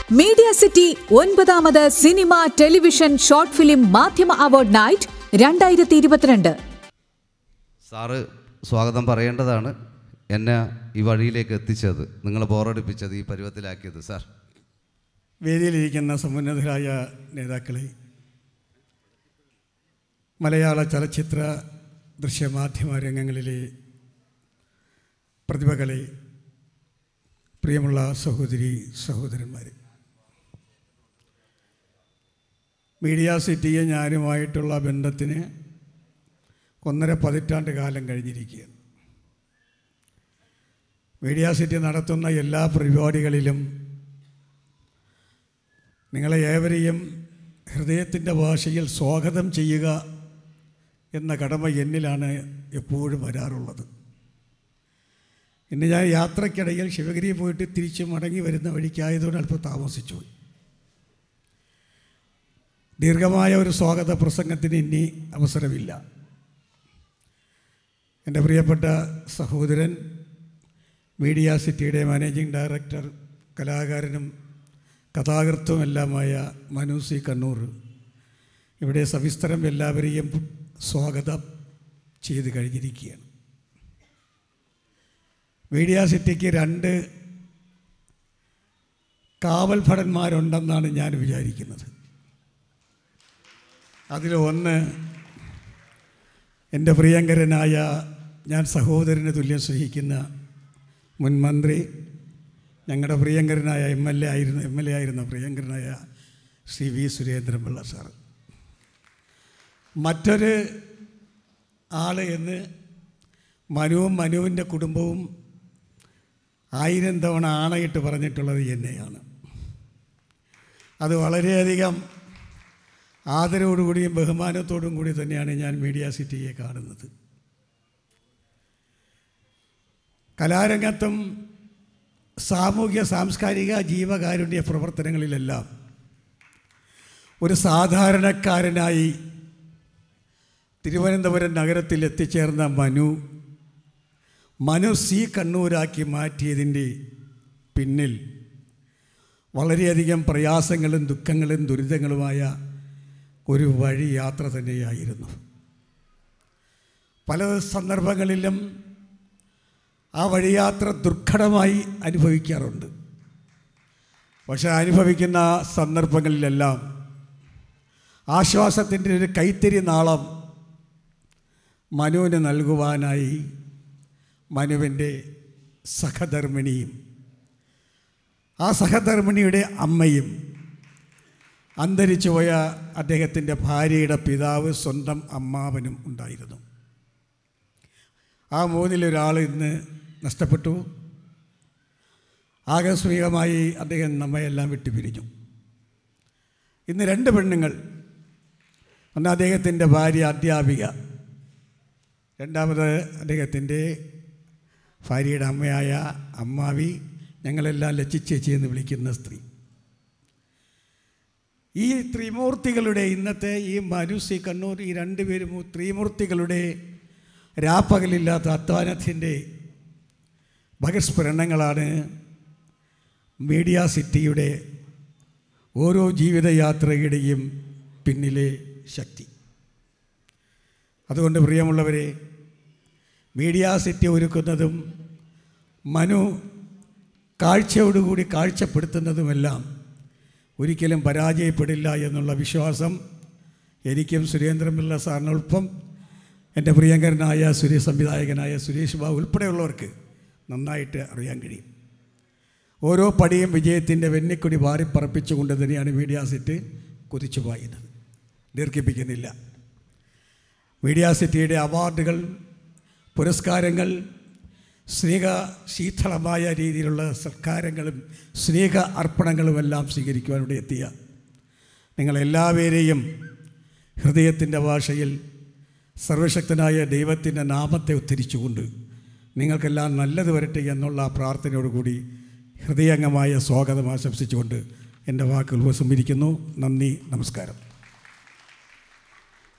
media city ഒൻപതാമത് cinema television short film മാധ്യമ award night രണ്ടായിരത്തി ഇരുപത്തിരണ്ട് സാറ് സ്വാഗതം പറയേണ്ടതാണ് എന്നെ ഈ വഴിയിലേക്ക് എത്തിച്ചത് നിങ്ങളെ ബോറടിപ്പിച്ചത് ഈ പരുവത്തിലാക്കിയത് സാർ വേദിയിലിരിക്കുന്ന സമുന്നതരായ നേതാക്കളെ മലയാള ചലച്ചിത്ര ദൃശ്യമാധ്യമ രംഗങ്ങളിലെ പ്രതിഭകളെ പ്രിയമുള്ള സഹോദരി സഹോദരന്മാരെ മീഡിയ സിറ്റിയെ ഞാനുമായിട്ടുള്ള ബന്ധത്തിന് ഒന്നര പതിറ്റാണ്ട് കാലം കഴിഞ്ഞിരിക്കുകയാണ് മീഡിയ സിറ്റി നടത്തുന്ന എല്ലാ പരിപാടികളിലും നിങ്ങളെ ഏവരെയും ഹൃദയത്തിൻ്റെ ഭാഷയിൽ സ്വാഗതം ചെയ്യുക എന്ന കടമ എന്നിലാണ് എപ്പോഴും വരാറുള്ളത് ഇന്ന് ഞാൻ യാത്രക്കിടയിൽ ശിവഗിരി പോയിട്ട് തിരിച്ച് മടങ്ങി വരുന്ന വഴിക്കായതുകൊണ്ട് അല്പം താമസിച്ചു പോയി ദീർഘമായ ഒരു സ്വാഗത പ്രസംഗത്തിന് ഇനി അവസരമില്ല എൻ്റെ പ്രിയപ്പെട്ട സഹോദരൻ മീഡിയ സിറ്റിയുടെ മാനേജിംഗ് ഡയറക്ടർ കലാകാരനും കഥാകൃത്തുമെല്ലാമായ മനു സി കണ്ണൂർ ഇവിടെ സവിസ്തരം എല്ലാവരെയും സ്വാഗതം ചെയ്ത് കഴിഞ്ഞിരിക്കുകയാണ് മീഡിയ സിറ്റിക്ക് രണ്ട് കാവൽ ഭടന്മാരുണ്ടെന്നാണ് ഞാൻ വിചാരിക്കുന്നത് അതിൽ ഒന്ന് എൻ്റെ പ്രിയങ്കരനായ ഞാൻ സഹോദരന് തുല്യം സ്നേഹിക്കുന്ന മുൻ മന്ത്രി ഞങ്ങളുടെ പ്രിയങ്കരനായ എം എൽ എ ആയിരുന്ന എം എൽ എ ആയിരുന്ന പ്രിയങ്കരനായ ശ്രീ വി സുരേന്ദ്രൻപിള്ള സാർ മറ്റൊരു ആൾ എന്ന് മനുവും മനുവിൻ്റെ കുടുംബവും ആയിരം തവണ ആണയിട്ട് പറഞ്ഞിട്ടുള്ളത് എന്നെയാണ് അത് വളരെയധികം ആദരവോടുകൂടിയും ബഹുമാനത്തോടും കൂടി തന്നെയാണ് ഞാൻ മീഡിയ സിറ്റിയെ കാണുന്നത് കലാരംഗത്തും സാമൂഹ്യ സാംസ്കാരിക ജീവകാരുണ്യ പ്രവർത്തനങ്ങളിലെല്ലാം ഒരു സാധാരണക്കാരനായി തിരുവനന്തപുരം നഗരത്തിൽ എത്തിച്ചേർന്ന മനു മനു സി കണ്ണൂരാക്കി മാറ്റിയതിൻ്റെ പിന്നിൽ വളരെയധികം പ്രയാസങ്ങളും ദുഃഖങ്ങളും ദുരിതങ്ങളുമായ ഒരു വഴി യാത്ര തന്നെയായിരുന്നു പല സന്ദർഭങ്ങളിലും ആ വഴിയാത്ര ദുർഘടമായി അനുഭവിക്കാറുണ്ട് പക്ഷെ അനുഭവിക്കുന്ന സന്ദർഭങ്ങളിലെല്ലാം ആശ്വാസത്തിൻ്റെ ഒരു കൈത്തിരി നാളം മനുവിന് നൽകുവാനായി മനുവിൻ്റെ സഹധർമ്മിണിയും ആ സഹധർമ്മിണിയുടെ അമ്മയും അന്തരിച്ചുപോയ അദ്ദേഹത്തിൻ്റെ ഭാര്യയുടെ പിതാവ് സ്വന്തം അമ്മാവനും ഉണ്ടായിരുന്നു ആ മൂന്നിലൊരാൾ ഇന്ന് നഷ്ടപ്പെട്ടു ആകസ്മികമായി അദ്ദേഹം നമ്മയെല്ലാം വിട്ടുപിരിഞ്ഞു ഇന്ന് രണ്ട് പെണ്ണുങ്ങൾ ഒന്ന് അദ്ദേഹത്തിൻ്റെ ഭാര്യ അധ്യാപിക രണ്ടാമത് അദ്ദേഹത്തിൻ്റെ ഭാര്യയുടെ അമ്മയായ അമ്മാവി ഞങ്ങളെല്ലാം ലച്ചിച്ചേച്ചി എന്ന് വിളിക്കുന്ന സ്ത്രീ ഈ ത്രിമൂർത്തികളുടെ ഇന്നത്തെ ഈ മനുസി കണ്ണൂർ ഈ രണ്ടുപേരും ത്രിമൂർത്തികളുടെ രാപ്പകലില്ലാത്ത അധ്വാനത്തിൻ്റെ ബഹിസ്ഫുരണങ്ങളാണ് മീഡിയ സിറ്റിയുടെ ഓരോ ജീവിതയാത്രയുടെയും പിന്നിലെ ശക്തി അതുകൊണ്ട് പ്രിയമുള്ളവരെ മീഡിയ സിറ്റി ഒരുക്കുന്നതും മനു കാഴ്ചയോടുകൂടി കാഴ്ചപ്പെടുത്തുന്നതുമെല്ലാം ഒരിക്കലും പരാജയപ്പെടില്ല എന്നുള്ള വിശ്വാസം എനിക്കും സുരേന്ദ്രൻപിള്ള സാറിനൊപ്പം എൻ്റെ പ്രിയങ്കരനായ സുരേഷ് സംവിധായകനായ സുരേഷ് ബാബു ഉൾപ്പെടെയുള്ളവർക്ക് നന്നായിട്ട് അറിയാൻ കഴിയും ഓരോ പടിയും വിജയത്തിൻ്റെ വെന്നിക്കൊടി വാരിപ്പറപ്പിച്ചുകൊണ്ട് തന്നെയാണ് മീഡിയ സിറ്റി കുതിച്ചു പായുന്നത് ദീർഘിപ്പിക്കുന്നില്ല മീഡിയ സിറ്റിയുടെ അവാർഡുകൾ പുരസ്കാരങ്ങൾ സ്നേഹ ശീതളമായ രീതിയിലുള്ള സൽക്കാരങ്ങളും സ്നേഹ അർപ്പണങ്ങളുമെല്ലാം സ്വീകരിക്കുവാൻ ഇവിടെ എത്തിയ നിങ്ങളെല്ലാവരെയും ഹൃദയത്തിൻ്റെ ഭാഷയിൽ സർവശക്തനായ ദൈവത്തിൻ്റെ നാമത്തെ ഉദ്ധരിച്ചുകൊണ്ട് നിങ്ങൾക്കെല്ലാം നല്ലത് വരട്ടെ എന്നുള്ള പ്രാർത്ഥനയോടുകൂടി ഹൃദയംഗമായ സ്വാഗതം ആശംസിച്ചുകൊണ്ട് എൻ്റെ വാക്കുകൾ ഉപസംഹരിക്കുന്നു നന്ദി നമസ്കാരം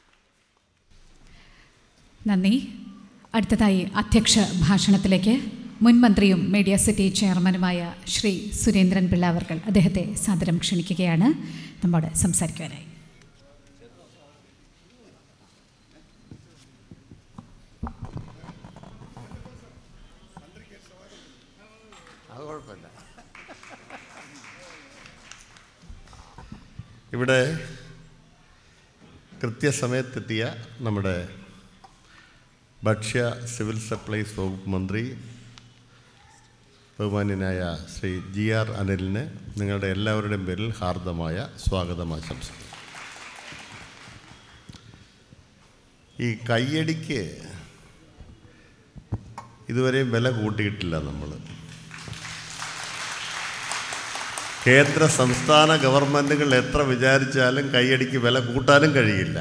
നന്ദി അടുത്തതായി അധ്യക്ഷ ഭാഷണത്തിലേക്ക് മുൻ മന്ത്രിയും മീഡിയ സിറ്റി ചെയർമാനുമായ ശ്രീ സുരേന്ദ്രൻ പിള്ള അവർകൾ അദ്ദേഹത്തെ സാദരം ക്ഷണിക്കുകയാണ് നമ്മോട് സംസാരിക്കുവാനായി അത് കുഴപ്പമില്ല ഇവിടെ കൃത്യസമയത്തെത്തിയ നമ്മുടെ ഭക്ഷ്യ സിവിൽ സപ്ലൈസ് വകുപ്പ് മന്ത്രി ബഹുമാന്യനായ ശ്രീ ജി ആർ അനിലിന് നിങ്ങളുടെ എല്ലാവരുടെയും പേരിൽ ഹാർദമായ സ്വാഗതം ആശംസിക്കുന്നു ഈ കയ്യടിക്ക് ഇതുവരെയും വില കൂട്ടിയിട്ടില്ല നമ്മൾ കേന്ദ്ര സംസ്ഥാന ഗവൺമെൻറ്റുകൾ എത്ര വിചാരിച്ചാലും കൈയടിക്ക് വില കൂട്ടാനും കഴിയില്ല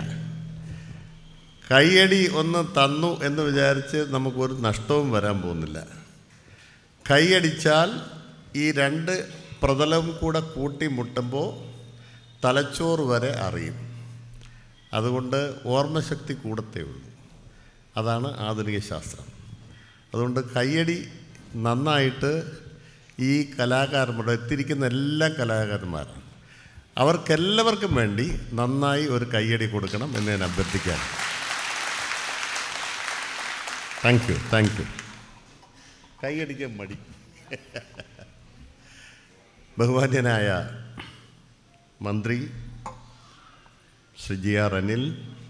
കൈയടി ഒന്ന് തന്നു എന്ന് വിചാരിച്ച് നമുക്കൊരു നഷ്ടവും വരാൻ പോകുന്നില്ല കൈയടിച്ചാൽ ഈ രണ്ട് പ്രതലവും കൂടെ കൂട്ടി മുട്ടുമ്പോൾ തലച്ചോറ് വരെ അറിയും അതുകൊണ്ട് ഓർമ്മശക്തി കൂടത്തേ ഉള്ളൂ അതാണ് ആധുനിക ശാസ്ത്രം അതുകൊണ്ട് കയ്യടി നന്നായിട്ട് ഈ കലാകാരന്മാരുടെ എത്തിയിരിക്കുന്ന എല്ലാ കലാകാരന്മാരാണ് അവർക്കെല്ലാവർക്കും വേണ്ടി നന്നായി ഒരു കയ്യടി കൊടുക്കണം എന്ന് ഞാൻ അഭ്യർത്ഥിക്കാൻ താങ്ക് യു താങ്ക് യു കൈയടിക്കാൻ മടി ബഹുമാന്യനായ മന്ത്രി ശ്രീ ജി ആർ അനിൽ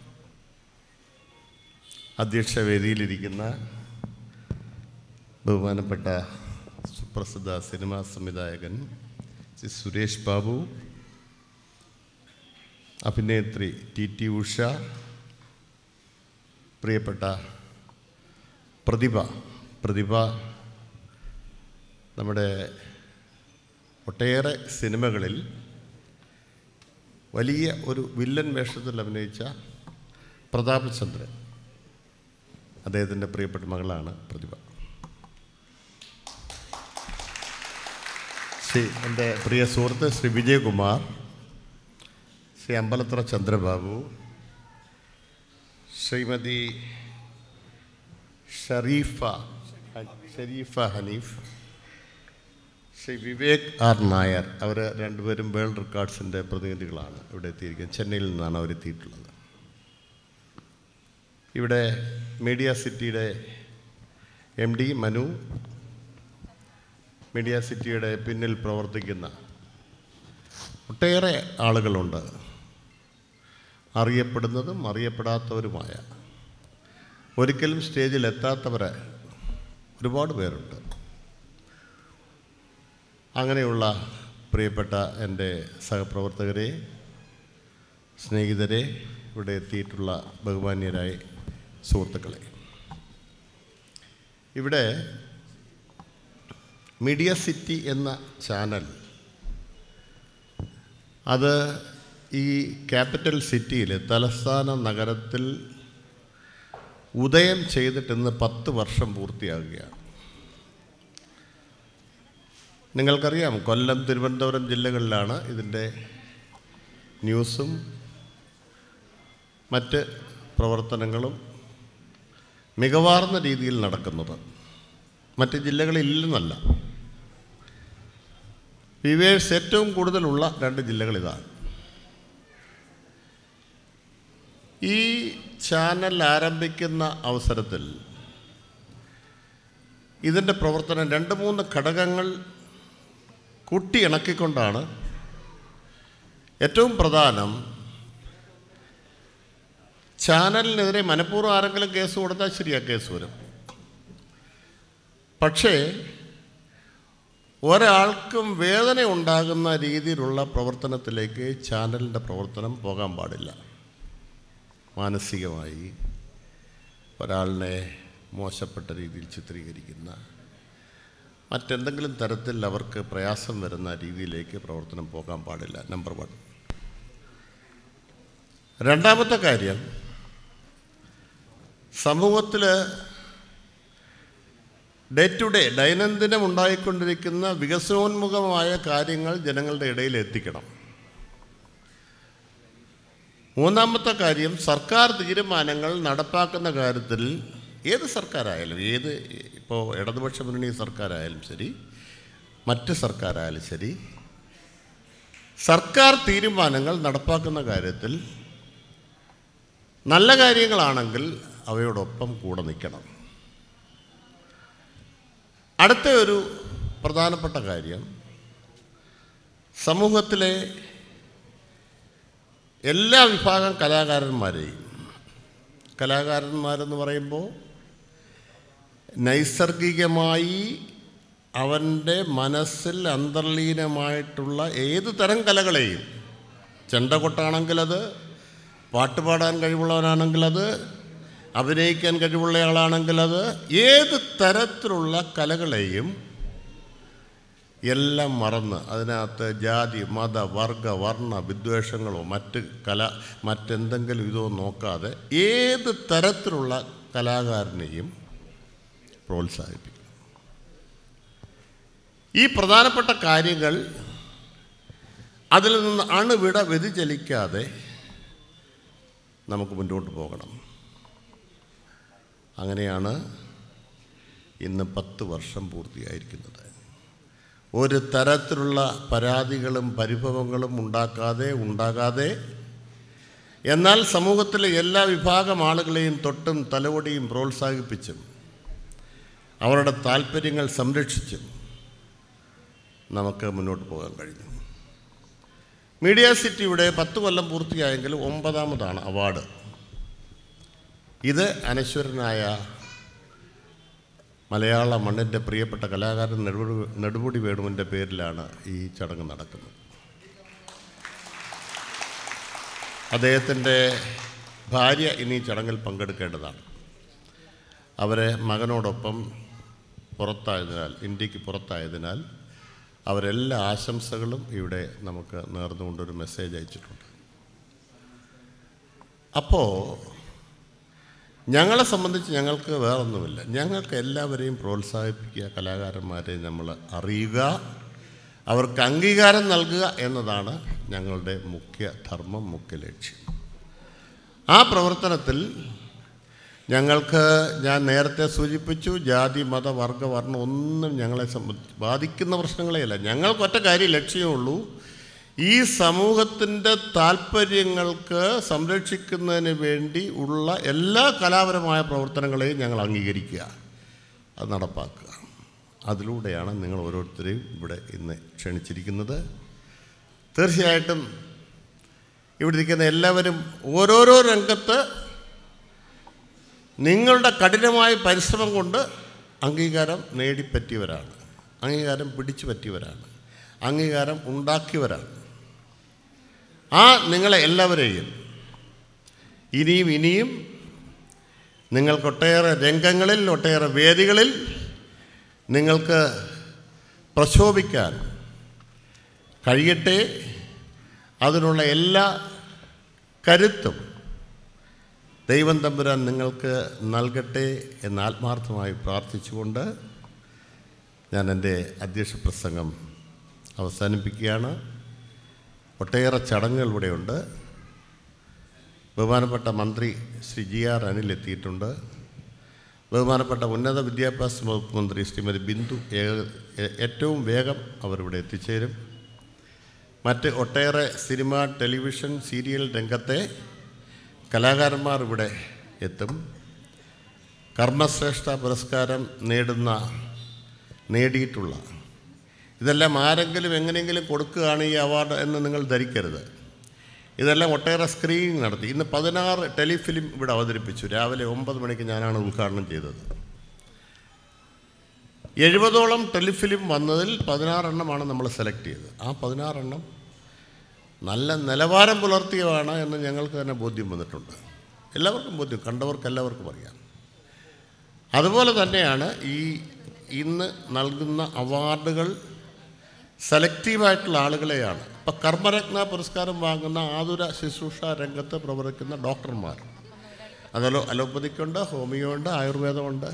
അധ്യക്ഷ വേദിയിലിരിക്കുന്ന ബഹുമാനപ്പെട്ട സുപ്രസിദ്ധ സിനിമാ സംവിധായകൻ ശ്രീ സുരേഷ് ബാബു അഭിനേത്രി ടി ടി ഉഷ പ്രിയപ്പെട്ട പ്രതിഭ പ്രതിഭ നമ്മുടെ ഒട്ടേറെ സിനിമകളിൽ വലിയ ഒരു വില്ലൻ വേഷത്തിൽ അഭിനയിച്ച പ്രതാപ് ചന്ദ്രൻ അദ്ദേഹത്തിൻ്റെ പ്രിയപ്പെട്ട മകളാണ് പ്രതിഭ ശ്രീ എൻ്റെ പ്രിയ സുഹൃത്ത് ശ്രീ വിജയകുമാർ ശ്രീ അമ്പലത്ര ചന്ദ്രബാബു ശ്രീമതി ഷറീഫ ഷരീഫ ഹനീഫ് ശ്രീ വിവേക് ആർ നായർ അവർ രണ്ടുപേരും വേൾഡ് റെക്കോർഡ്സിൻ്റെ പ്രതിനിധികളാണ് ഇവിടെ എത്തിയിരിക്കുന്നത് ചെന്നൈയിൽ നിന്നാണ് അവർ എത്തിയിട്ടുള്ളത് ഇവിടെ മീഡിയ സിറ്റിയുടെ എം ഡി മനു മീഡിയ സിറ്റിയുടെ പിന്നിൽ പ്രവർത്തിക്കുന്ന ഒട്ടേറെ ആളുകളുണ്ട് അറിയപ്പെടുന്നതും അറിയപ്പെടാത്തവരുമായ ഒരിക്കലും സ്റ്റേജിൽ എത്താത്തവരെ ഒരുപാട് പേരുണ്ട് അങ്ങനെയുള്ള പ്രിയപ്പെട്ട എൻ്റെ സഹപ്രവർത്തകരെ സ്നേഹിതരെ ഇവിടെ എത്തിയിട്ടുള്ള ബഹുമാന്യരായ സുഹൃത്തുക്കളെ ഇവിടെ മീഡിയ സിറ്റി എന്ന ചാനൽ അത് ഈ ക്യാപിറ്റൽ സിറ്റിയിൽ തലസ്ഥാന നഗരത്തിൽ ഉദയം ചെയ്തിട്ട് ഇന്ന് പത്ത് വർഷം പൂർത്തിയാകുകയാണ് നിങ്ങൾക്കറിയാം കൊല്ലം തിരുവനന്തപുരം ജില്ലകളിലാണ് ഇതിൻ്റെ ന്യൂസും മറ്റ് പ്രവർത്തനങ്ങളും മികവാർന്ന രീതിയിൽ നടക്കുന്നത് മറ്റ് ജില്ലകളില്ലെന്നല്ല വിവേഴ്സ് ഏറ്റവും കൂടുതലുള്ള രണ്ട് ജില്ലകൾ ഇതാണ് ഈ ചാനൽ ആരംഭിക്കുന്ന അവസരത്തിൽ ഇതിൻ്റെ പ്രവർത്തനം രണ്ട് മൂന്ന് ഘടകങ്ങൾ കൂട്ടി ഇണക്കിക്കൊണ്ടാണ് ഏറ്റവും പ്രധാനം ചാനലിനെതിരെ മനഃപൂർവ്വം ആരെങ്കിലും കേസ് കൊടുത്താൽ ശരിയാ കേസ് വരും പക്ഷേ ഒരാൾക്കും വേദന ഉണ്ടാകുന്ന രീതിയിലുള്ള പ്രവർത്തനത്തിലേക്ക് ചാനലിൻ്റെ പ്രവർത്തനം പോകാൻ പാടില്ല മാനസികമായി ഒരാളിനെ മോശപ്പെട്ട രീതിയിൽ ചിത്രീകരിക്കുന്ന മറ്റെന്തെങ്കിലും തരത്തിൽ അവർക്ക് പ്രയാസം വരുന്ന രീതിയിലേക്ക് പ്രവർത്തനം പോകാൻ പാടില്ല നമ്പർ വൺ രണ്ടാമത്തെ കാര്യം സമൂഹത്തിൽ ഡേ ടു ഡേ ദൈനംദിനം ഉണ്ടായിക്കൊണ്ടിരിക്കുന്ന വികസനോന്മുഖമായ കാര്യങ്ങൾ ജനങ്ങളുടെ ഇടയിൽ എത്തിക്കണം മൂന്നാമത്തെ കാര്യം സർക്കാർ തീരുമാനങ്ങൾ നടപ്പാക്കുന്ന കാര്യത്തിൽ ഏത് സർക്കാരായാലും ഏത് ഇപ്പോൾ ഇടതുപക്ഷ മുന്നണി സർക്കാരായാലും ശരി മറ്റ് സർക്കാരായാലും ശരി സർക്കാർ തീരുമാനങ്ങൾ നടപ്പാക്കുന്ന കാര്യത്തിൽ നല്ല കാര്യങ്ങളാണെങ്കിൽ അവയോടൊപ്പം കൂടെ നിൽക്കണം അടുത്ത ഒരു പ്രധാനപ്പെട്ട കാര്യം സമൂഹത്തിലെ എല്ലാ വിഭാഗം കലാകാരന്മാരെയും കലാകാരന്മാരെന്ന് പറയുമ്പോൾ നൈസർഗികമായി അവൻ്റെ മനസ്സിൽ അന്തർലീനമായിട്ടുള്ള ഏത് തരം കലകളെയും ചെണ്ടകൊട്ടാണെങ്കിൽ അത് പാട്ടുപാടാൻ കഴിവുള്ളവനാണെങ്കിൽ അത് അഭിനയിക്കാൻ കഴിവുള്ളയാളാണെങ്കിൽ അത് ഏത് തരത്തിലുള്ള കലകളെയും എല്ലാം മറന്ന് അതിനകത്ത് ജാതി മത വർഗ വർണ്ണ വിദ്വേഷങ്ങളോ മറ്റ് കല മറ്റെന്തെങ്കിലും ഇതോ നോക്കാതെ ഏത് തരത്തിലുള്ള കലാകാരനെയും പ്രോത്സാഹിപ്പിക്കും ഈ പ്രധാനപ്പെട്ട കാര്യങ്ങൾ അതിൽ നിന്ന് അണുവിട വ്യതിചലിക്കാതെ നമുക്ക് മുന്നോട്ട് പോകണം അങ്ങനെയാണ് ഇന്ന് പത്ത് വർഷം പൂർത്തിയായിരിക്കുന്നത് ഒരു തരത്തിലുള്ള പരാതികളും പരിഭവങ്ങളും ഉണ്ടാക്കാതെ ഉണ്ടാകാതെ എന്നാൽ സമൂഹത്തിലെ എല്ലാ വിഭാഗം ആളുകളെയും തൊട്ടും തലവടിയും പ്രോത്സാഹിപ്പിച്ചും അവരുടെ താല്പര്യങ്ങൾ സംരക്ഷിച്ചും നമുക്ക് മുന്നോട്ട് പോകാൻ കഴിഞ്ഞു മീഡിയ സിറ്റിയുടെ പത്ത് കൊല്ലം പൂർത്തിയായെങ്കിൽ ഒമ്പതാമതാണ് അവാർഡ് ഇത് അനശ്വരനായ മലയാള മണ്ണിൻ്റെ പ്രിയപ്പെട്ട കലാകാരൻ നെടുമുടി നെടുമുടി വേണുവിൻ്റെ പേരിലാണ് ഈ ചടങ്ങ് നടക്കുന്നത് അദ്ദേഹത്തിൻ്റെ ഭാര്യ ഇനി ഈ ചടങ്ങിൽ പങ്കെടുക്കേണ്ടതാണ് അവരെ മകനോടൊപ്പം പുറത്തായതിനാൽ ഇന്ത്യക്ക് പുറത്തായതിനാൽ അവരെല്ലാ ആശംസകളും ഇവിടെ നമുക്ക് നേർന്നുകൊണ്ടൊരു മെസ്സേജ് അയച്ചിട്ടുണ്ട് അപ്പോൾ ഞങ്ങളെ സംബന്ധിച്ച് ഞങ്ങൾക്ക് വേറൊന്നുമില്ല ഞങ്ങൾക്ക് എല്ലാവരെയും പ്രോത്സാഹിപ്പിക്കുക കലാകാരന്മാരെ നമ്മൾ അറിയുക അവർക്ക് അംഗീകാരം നൽകുക എന്നതാണ് ഞങ്ങളുടെ മുഖ്യ ധർമ്മം മുഖ്യ ലക്ഷ്യം ആ പ്രവർത്തനത്തിൽ ഞങ്ങൾക്ക് ഞാൻ നേരത്തെ സൂചിപ്പിച്ചു ജാതി മത വർഗ വർണ്ണം ഒന്നും ഞങ്ങളെ സംബന്ധിച്ച് ബാധിക്കുന്ന പ്രശ്നങ്ങളെയല്ല ഞങ്ങൾക്ക് ഒറ്റ കാര്യം ലക്ഷ്യമുള്ളൂ ഈ സമൂഹത്തിൻ്റെ താല്പര്യങ്ങൾക്ക് സംരക്ഷിക്കുന്നതിന് വേണ്ടി ഉള്ള എല്ലാ കലാപരമായ പ്രവർത്തനങ്ങളെയും ഞങ്ങൾ അംഗീകരിക്കുക അത് നടപ്പാക്കുക അതിലൂടെയാണ് നിങ്ങൾ ഓരോരുത്തരെയും ഇവിടെ ഇന്ന് ക്ഷണിച്ചിരിക്കുന്നത് തീർച്ചയായിട്ടും ഇവിടെ ഇരിക്കുന്ന എല്ലാവരും ഓരോരോ രംഗത്ത് നിങ്ങളുടെ കഠിനമായ പരിശ്രമം കൊണ്ട് അംഗീകാരം നേടിപ്പറ്റിയവരാണ് അംഗീകാരം പിടിച്ചു പറ്റിയവരാണ് അംഗീകാരം ഉണ്ടാക്കിയവരാണ് ആ നിങ്ങളെ എല്ലാവരെയും ഇനിയും ഇനിയും നിങ്ങൾക്ക് ഒട്ടേറെ രംഗങ്ങളിൽ ഒട്ടേറെ വേദികളിൽ നിങ്ങൾക്ക് പ്രശോഭിക്കാൻ കഴിയട്ടെ അതിനുള്ള എല്ലാ കരുത്തും ദൈവം തമ്പുരാൻ നിങ്ങൾക്ക് നൽകട്ടെ എന്ന് ആത്മാർത്ഥമായി പ്രാർത്ഥിച്ചുകൊണ്ട് ഞാൻ എൻ്റെ അധ്യക്ഷ പ്രസംഗം അവസാനിപ്പിക്കുകയാണ് ഒട്ടേറെ ചടങ്ങുകൾ ഇവിടെയുണ്ട് ബഹുമാനപ്പെട്ട മന്ത്രി ശ്രീ ജി ആർ അനിൽ എത്തിയിട്ടുണ്ട് ബഹുമാനപ്പെട്ട ഉന്നത വിദ്യാഭ്യാസ വകുപ്പ് മന്ത്രി ശ്രീമതി ബിന്ദു ഏ- ഏ- ഏറ്റവും വേഗം അവരിവിടെ എത്തിച്ചേരും മറ്റ് ഒട്ടേറെ സിനിമ ടെലിവിഷൻ സീരിയൽ രംഗത്തെ കലാകാരന്മാർ ഇവിടെ എത്തും കർമ്മശ്രേഷ്ഠ പുരസ്കാരം നേടുന്ന നേടിയിട്ടുള്ള ഇതെല്ലാം ആരെങ്കിലും എങ്ങനെയെങ്കിലും കൊടുക്കുകയാണ് ഈ അവാർഡ് എന്ന് നിങ്ങൾ ധരിക്കരുത് ഇതെല്ലാം ഒട്ടേറെ സ്ക്രീനിങ് നടത്തി ഇന്ന് പതിനാറ് ടെലിഫിലിം ഇവിടെ അവതരിപ്പിച്ചു രാവിലെ ഒമ്പത് മണിക്ക് ഞാനാണ് ഉദ്ഘാടനം ചെയ്തത് എഴുപതോളം ടെലിഫിലിം വന്നതിൽ പതിനാറെണ്ണമാണ് നമ്മൾ സെലക്ട് ചെയ്തത് ആ പതിനാറെണ്ണം നല്ല നിലവാരം പുലർത്തിയതാണ് എന്ന് ഞങ്ങൾക്ക് തന്നെ ബോധ്യം വന്നിട്ടുണ്ട് എല്ലാവർക്കും ബോധ്യം കണ്ടവർക്ക് എല്ലാവർക്കും അറിയാം അതുപോലെ തന്നെയാണ് ഈ ഇന്ന് നൽകുന്ന അവാർഡുകൾ സെലക്റ്റീവായിട്ടുള്ള ആളുകളെയാണ് ഇപ്പം കർമ്മരത്ന പുരസ്കാരം വാങ്ങുന്ന ആതുര ശുശ്രൂഷ രംഗത്ത് പ്രവർത്തിക്കുന്ന ഡോക്ടർമാർ അതല്ലോ അലോപ്പതിക്കുണ്ട് ഹോമിയോ ഉണ്ട് ആയുർവേദമുണ്ട്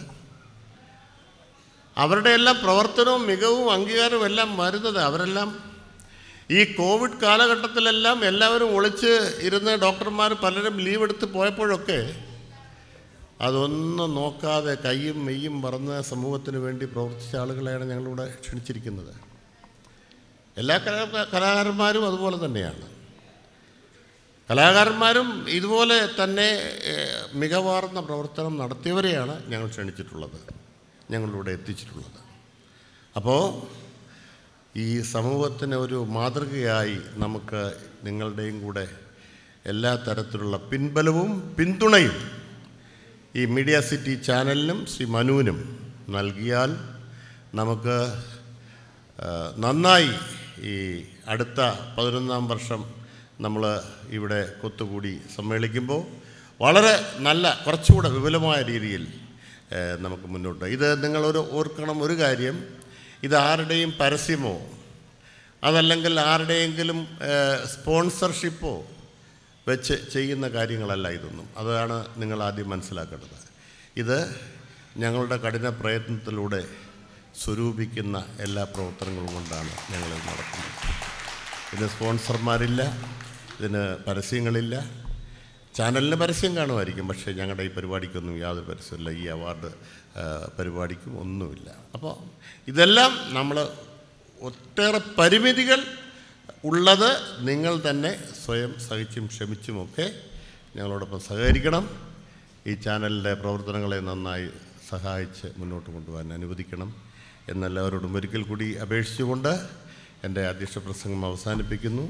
അവരുടെ എല്ലാം പ്രവർത്തനവും മികവും അംഗീകാരവും എല്ലാം വരുന്നത് അവരെല്ലാം ഈ കോവിഡ് കാലഘട്ടത്തിലെല്ലാം എല്ലാവരും ഒളിച്ച് ഇരുന്ന് ഡോക്ടർമാർ പലരും ലീവ് എടുത്ത് പോയപ്പോഴൊക്കെ അതൊന്നും നോക്കാതെ കൈയും മെയ്യും മറന്ന് സമൂഹത്തിന് വേണ്ടി പ്രവർത്തിച്ച ആളുകളെയാണ് ഞങ്ങളിവിടെ ക്ഷണിച്ചിരിക്കുന്നത് എല്ലാ കലാ കലാകാരന്മാരും അതുപോലെ തന്നെയാണ് കലാകാരന്മാരും ഇതുപോലെ തന്നെ ഏഹ്, മികവാർന്ന പ്രവർത്തനം നടത്തിയവരെയാണ് ഞങ്ങൾ ക്ഷണിച്ചിട്ടുള്ളത് ഞങ്ങളിവിടെ എത്തിച്ചിട്ടുള്ളത് അപ്പോൾ ഈ സമൂഹത്തിന് ഒരു മാതൃകയായി നമുക്ക് നിങ്ങളുടെയും കൂടെ എല്ലാ തരത്തിലുള്ള പിൻബലവും പിന്തുണയും ഈ മീഡിയ സിറ്റി ചാനലിനും ശ്രീ മനുവിനും നൽകിയാൽ നമുക്ക് ആ, നന്നായി ഈ അടുത്ത പതിനൊന്നാം വർഷം നമ്മൾ ഇവിടെ കൊത്തുകൂടി സമ്മേളിക്കുമ്പോൾ വളരെ നല്ല കുറച്ചുകൂടെ വിപുലമായ രീതിയിൽ ഏ, നമുക്ക് മുന്നോട്ട് ഇത് നിങ്ങളൊരു ഓർക്കണം ഒരു കാര്യം ഇത് ആരുടെയും പരസ്യമോ അതല്ലെങ്കിൽ ആരുടെയെങ്കിലും ഏ, സ്പോൺസർഷിപ്പോ വെച്ച് ചെയ്യുന്ന കാര്യങ്ങളല്ല ഇതൊന്നും അതാണ് നിങ്ങൾ ആദ്യം മനസ്സിലാക്കേണ്ടത് ഇത് ഞങ്ങളുടെ കഠിന പ്രയത്നത്തിലൂടെ സ്വരൂപിക്കുന്ന എല്ലാ പ്രവർത്തനങ്ങളും കൊണ്ടാണ് ഞങ്ങളിത് നടത്തുന്നത് ഇതിന് സ്പോൺസർമാരില്ല ഇതിന് പരസ്യങ്ങളില്ല ചാനലിന് പരസ്യം കാണുമായിരിക്കും പക്ഷേ ഞങ്ങളുടെ ഈ പരിപാടിക്കൊന്നും യാതൊരു പരസ്യമില്ല ഈ അവാർഡ് ആ, പരിപാടിക്കും ഒന്നുമില്ല അപ്പോൾ ഇതെല്ലാം നമ്മൾ ഒട്ടേറെ പരിമിതികൾ ഉള്ളത് നിങ്ങൾ തന്നെ സ്വയം സഹിച്ചും ക്ഷമിച്ചുമൊക്കെ ഞങ്ങളോടൊപ്പം സഹകരിക്കണം ഈ ചാനലിൻ്റെ പ്രവർത്തനങ്ങളെ നന്നായി സഹായിച്ച് മുന്നോട്ട് കൊണ്ടുപോകാൻ അനുവദിക്കണം എന്നെല്ലാവരോടും ഒരിക്കൽ കൂടി അപേക്ഷിച്ചുകൊണ്ട് എൻ്റെ അധ്യക്ഷ പ്രസംഗം അവസാനിപ്പിക്കുന്നു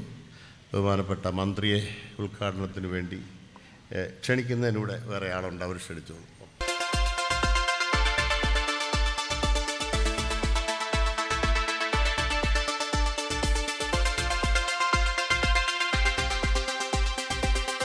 ബഹുമാനപ്പെട്ട മന്ത്രിയെ ഉദ്ഘാടനത്തിന് വേണ്ടി ഏഹ്, ക്ഷണിക്കുന്നതിനൂടെ വേറെ ആളുണ്ട് അവർ ക്ഷണിച്ചോളൂ